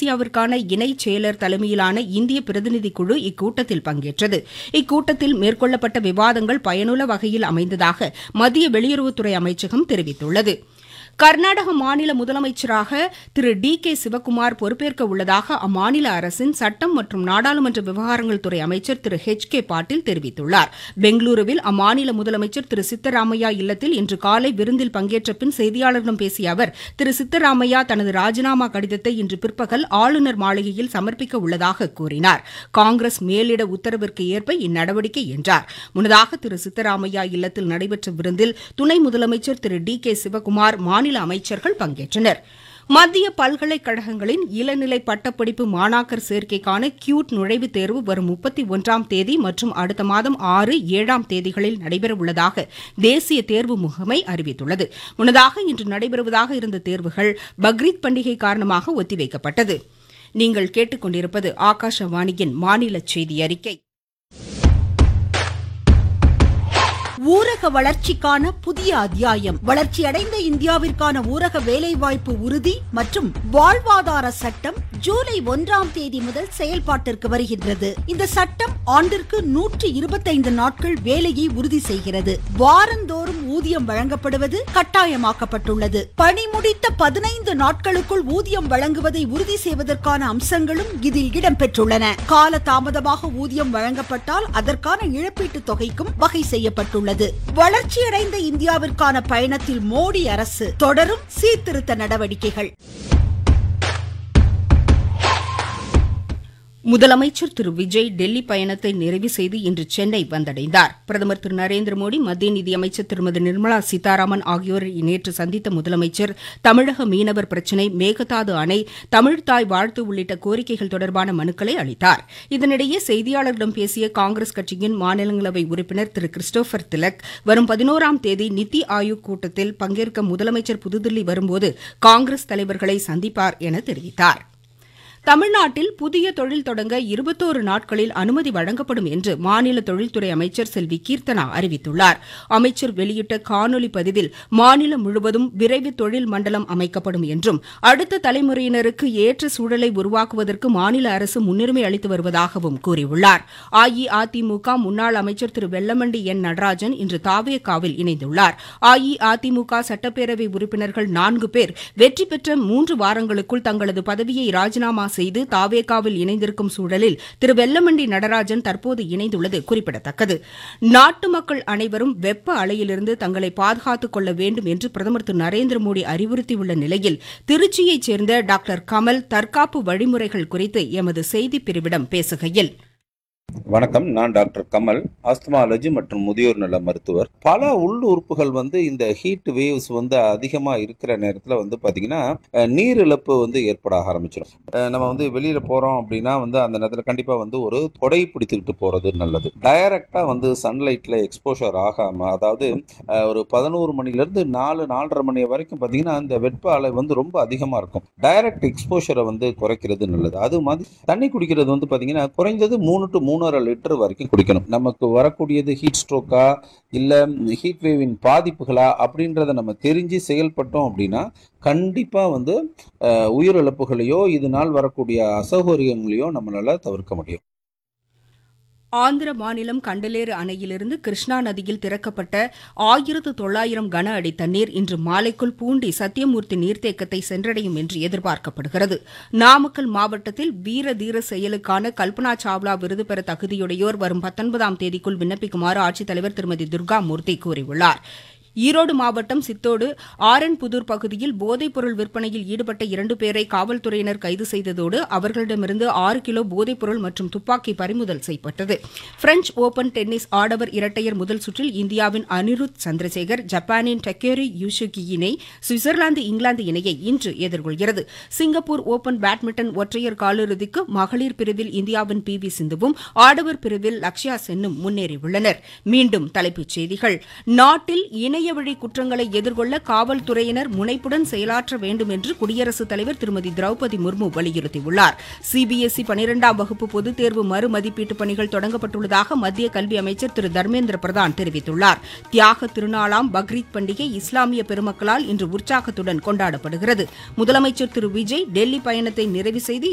ஆசியாவிற்கான இணைச் செயலர் தலைமையிலான இந்திய பிரதிநிதி குழு இக்கூட்டத்தில் பங்கேற்றது இக்கூட்டத்தில் மேற்கொள்ளப்பட்ட விவாதங்கள் பயனுள்ள வகையில் அமைந்ததாக மத்திய வெளியுறவுத்துறை அமைச்சகம் தெரிவித்துள்ளது கர்நாடக மாநில முதலமைச்சராக திரு டி கே சிவக்குமார் பொறுப்பேற்க உள்ளதாக அம்மாநில அரசின் சட்டம் மற்றும் நாடாளுமன்ற விவகாரங்கள் துறை அமைச்சர் திரு ஹெச் கே பாட்டீல் தெரிவித்துள்ளார் பெங்களூருவில் அம்மாநில முதலமைச்சர் திரு சித்தராமையா இல்லத்தில் இன்று காலை விருந்தில் பங்கேற்ற பின் செய்தியாளர்களிடம் பேசிய அவர் திரு சித்தராமையா தனது ராஜினாமா கடிதத்தை இன்று பிற்பகல் ஆளுநர் மாளிகையில் சமர்ப்பிக்க உள்ளதாக கூறினார் காங்கிரஸ் மேலிட உத்தரவிற்கு ஏற்ப இந்நடவடிக்கை என்றார் முன்னதாக திரு சித்தராமையா இல்லத்தில் நடைபெற்ற விருந்தில் துணை முதலமைச்சர் திரு டி கே சிவக்குமார் மாநில அமைச்சர்கள் பங்கேற்றனர் மத்திய பல்கலைக்கழகங்களின் இளநிலை பட்டப்படிப்பு மாணாக்கர் சேர்க்கைக்கான கியூட் நுழைவுத் தேர்வு வரும் முப்பத்தி ஒன்றாம் தேதி மற்றும் அடுத்த மாதம் ஆறு ஏழாம் தேதிகளில் நடைபெறவுள்ளதாக தேசிய தேர்வு முகமை அறிவித்துள்ளது முன்னதாக இன்று நடைபெறுவதாக இருந்த தேர்வுகள் பக்ரீத் பண்டிகை காரணமாக ஒத்திவைக்கப்பட்டது நீங்கள் கேட்டுக்கொண்டிருப்பது ஆகாஷவாணியின் மாநில செய்தி அறிக்கை ஊரக வளர்ச்சிக்கான புதிய அத்தியாயம் வளர்ச்சியடைந்த இந்தியாவிற்கான ஊரக வேலைவாய்ப்பு உறுதி மற்றும் வாழ்வாதார சட்டம் ஜூலை ஒன்றாம் தேதி முதல் செயல்பாட்டிற்கு வருகின்றது இந்த சட்டம் ஆண்டிற்கு நூற்றி இருபத்தைந்து நாட்கள் வேலையை உறுதி செய்கிறது வாரந்தோறும் ஊதியம் வழங்கப்படுவது கட்டாயமாக்கப்பட்டுள்ளது பணி முடித்த பதினைந்து நாட்களுக்குள் ஊதியம் வழங்குவதை உறுதி செய்வதற்கான அம்சங்களும் இதில் இடம்பெற்றுள்ளன கால தாமதமாக ஊதியம் வழங்கப்பட்டால் அதற்கான இழப்பீட்டுத் தொகைக்கும் வகை செய்யப்பட்டுள்ளது வளர்ச்சியடைந்த இந்தியாவிற்கான பயணத்தில் மோடி அரசு தொடரும் சீர்திருத்த நடவடிக்கைகள் முதலமைச்சர் திரு விஜய் டெல்லி பயணத்தை நிறைவு செய்து இன்று சென்னை வந்தடைந்தார் பிரதமர் திரு நரேந்திர மோடி மத்திய நிதியமைச்சர் திருமதி நிர்மலா சீதாராமன் ஆகியோரை நேற்று சந்தித்த முதலமைச்சர் தமிழக மீனவர் பிரச்சினை மேகதாது அணை தமிழ்தாய் வாழ்த்து உள்ளிட்ட கோரிக்கைகள் தொடர்பான மனுக்களை அளித்தார் இதனிடையே செய்தியாளர்களிடம் பேசிய காங்கிரஸ் கட்சியின் மாநிலங்களவை உறுப்பினர் திரு கிறிஸ்டோபர் திலக் வரும் பதினோராம் தேதி நித்தி ஆயோக் கூட்டத்தில் பங்கேற்க முதலமைச்சர் புதுதில்லி வரும்போது காங்கிரஸ் தலைவர்களை சந்திப்பார் என தெரிவித்தார் தமிழ்நாட்டில் புதிய தொழில் தொடங்க இருபத்தோரு நாட்களில் அனுமதி வழங்கப்படும் என்று மாநில தொழில்துறை அமைச்சர் செல்வி கீர்த்தனா அறிவித்துள்ளார் அமைச்சர் வெளியிட்ட காணொலி பதிவில் மாநிலம் முழுவதும் விரைவு தொழில் மண்டலம் அமைக்கப்படும் என்றும் அடுத்த தலைமுறையினருக்கு ஏற்ற சூழலை உருவாக்குவதற்கு மாநில அரசு முன்னுரிமை அளித்து வருவதாகவும் கூறியுள்ளார் அஇஅதிமுக முன்னாள் அமைச்சர் திரு வெல்லமண்டி என் நடராஜன் இன்று தாவேகாவில் இணைந்துள்ளார் அஇஅதிமுக சட்டப்பேரவை உறுப்பினர்கள் நான்கு பேர் வெற்றி பெற்ற மூன்று வாரங்களுக்குள் தங்களது பதவியை ராஜினாமா செய்து தாவேகாவில் இணைந்திருக்கும் சூழலில் திரு வெல்லமண்டி நடராஜன் தற்போது இணைந்துள்ளது குறிப்பிடத்தக்கது நாட்டு மக்கள் அனைவரும் வெப்ப அலையிலிருந்து தங்களை பாதுகாத்துக் கொள்ள வேண்டும் என்று பிரதமர் திரு நரேந்திர மோடி அறிவுறுத்தியுள்ள நிலையில் திருச்சியைச் சேர்ந்த டாக்டர் கமல் தற்காப்பு வழிமுறைகள் குறித்து எமது செய்திப் பிரிவிடம் பேசுகையில் வணக்கம் நான் டாக்டர் கமல் ஆஸ்துமாலஜி மற்றும் முதியோர் நல மருத்துவர் பல உள் உறுப்புகள் வந்து இந்த ஹீட் வேவ்ஸ் வந்து அதிகமா இருக்கிற நேரத்துல வந்து பாத்தீங்கன்னா அஹ், நீர் இழப்பு வந்து ஏற்பட ஆரம்பிச்சிடும் அஹ், நம்ம வந்து வெளியில போறோம் அப்படின்னா வந்து அந்த நேரத்துல கண்டிப்பா வந்து ஒரு கொடை பிடித்துக்கிட்டு போறது நல்லது டைரக்டா வந்து சன்லைட்ல எக்ஸ்போஷர் ஆகாம அதாவது அஹ், ஒரு பதினோரு மணில இருந்து நாலு நாலரை மணி வரைக்கும் பாத்தீங்கன்னா அந்த வெப்ப அலை வந்து ரொம்ப அதிகமா இருக்கும் டைரக்ட் எக்ஸ்போஷரை வந்து குறைக்கிறது நல்லது அது மாதிரி தண்ணி குடிக்கிறது வந்து பாத்தீங்கன்னா குறைந்தது மூணு டு மூணரை லிட்டர் வரைக்கும் குடிக்கணும் நமக்கு வரக்கூடியது ஹீட் ஸ்ட்ரோக்கா இல்ல ஹீட் வேவின் பாதிப்புகளா அப்படின்றத நம்ம தெரிஞ்சு செயல்பட்டோம் அப்படின்னா கண்டிப்பா வந்து அஹ், உயிரிழப்புகளையோ இதனால் வரக்கூடிய அசௌகரியங்களையோ நம்மளால தவிர்க்க முடியும் ஆந்திர மாநிலம் கண்டலேறு அணையிலிருந்து கிருஷ்ணா நதியில் திறக்கப்பட்ட ஆயிரத்து தொள்ளாயிரம் கன அடி தண்ணீர் இன்று மாலைக்குள் பூண்டி சத்தியமூர்த்தி நீர்த்தேக்கத்தை சென்றடையும் என்று எதிர்பார்க்கப்படுகிறது நாமக்கல் மாவட்டத்தில் வீர தீர செயலுக்கான கல்பனா சாவ்லா விருது பெற தகுதியுடையோர் வரும் பத்தொன்பதாம் தேதிக்குள் விண்ணப்பிக்குமாறு ஆட்சித்தலைவர் திருமதி துர்கா மூர்த்தி கூறியுள்ளார் ஈரோடு மாவட்டம் சித்தோடு ஆரன்புதூர் பகுதியில் போதைப்பொருள் விற்பனையில் ஈடுபட்ட இரண்டு பேரை காவல்துறையினர் கைது செய்ததோடு அவர்களிடமிருந்து ஆறு கிலோ போதைப்பொருள் மற்றும் துப்பாக்கி பறிமுதல் செய்யப்பட்டது பிரெஞ்ச் ஓபன் டென்னிஸ் ஆடவர் இரட்டையர் முதல் சுற்றில் இந்தியாவின் அனிருத் சந்திரசேகர் ஜப்பானின் டக்கேரி யூசுகி இணை சுவிட்சர்லாந்து இங்கிலாந்து இணையை இன்று எதிர்கொள்கிறது சிங்கப்பூர் ஓபன் பேட்மிண்டன் ஒற்றையர் காலிறுதிக்கு மகளிர் பிரிவில் இந்தியாவின் பி வி சிந்துவும் ஆடவர் பிரிவில் லக்ஷயா சென்னும் முன்னேறியுள்ளனர் மீண்டும் தலைப்புச் செய்திகள் நாட்டில் இணையவழி குற்றங்களை எதிர்கொள்ள காவல்துறையினர் முனைப்புடன் செயலாற்ற வேண்டும் என்று குடியரசுத் தலைவர் திருமதி திரௌபதி முர்மு வலியுறுத்தியுள்ளார் சிபிஎஸ்இ பனிரெண்டாம் வகுப்பு பொதுத் தேர்வு மறுமதிப்பீட்டு பணிகள் தொடங்கப்பட்டுள்ளதாக மத்திய கல்வி அமைச்சர் திரு தர்மேந்திர பிரதான் தெரிவித்துள்ளார் தியாக திருநாளாம் பக்ரீத் பண்டிகை இஸ்லாமிய பெருமக்களால் இன்று உற்சாகத்துடன் கொண்டாடப்படுகிறது முதலமைச்சர் திரு விஜய் டெல்லி பயணத்தை நிறைவு செய்து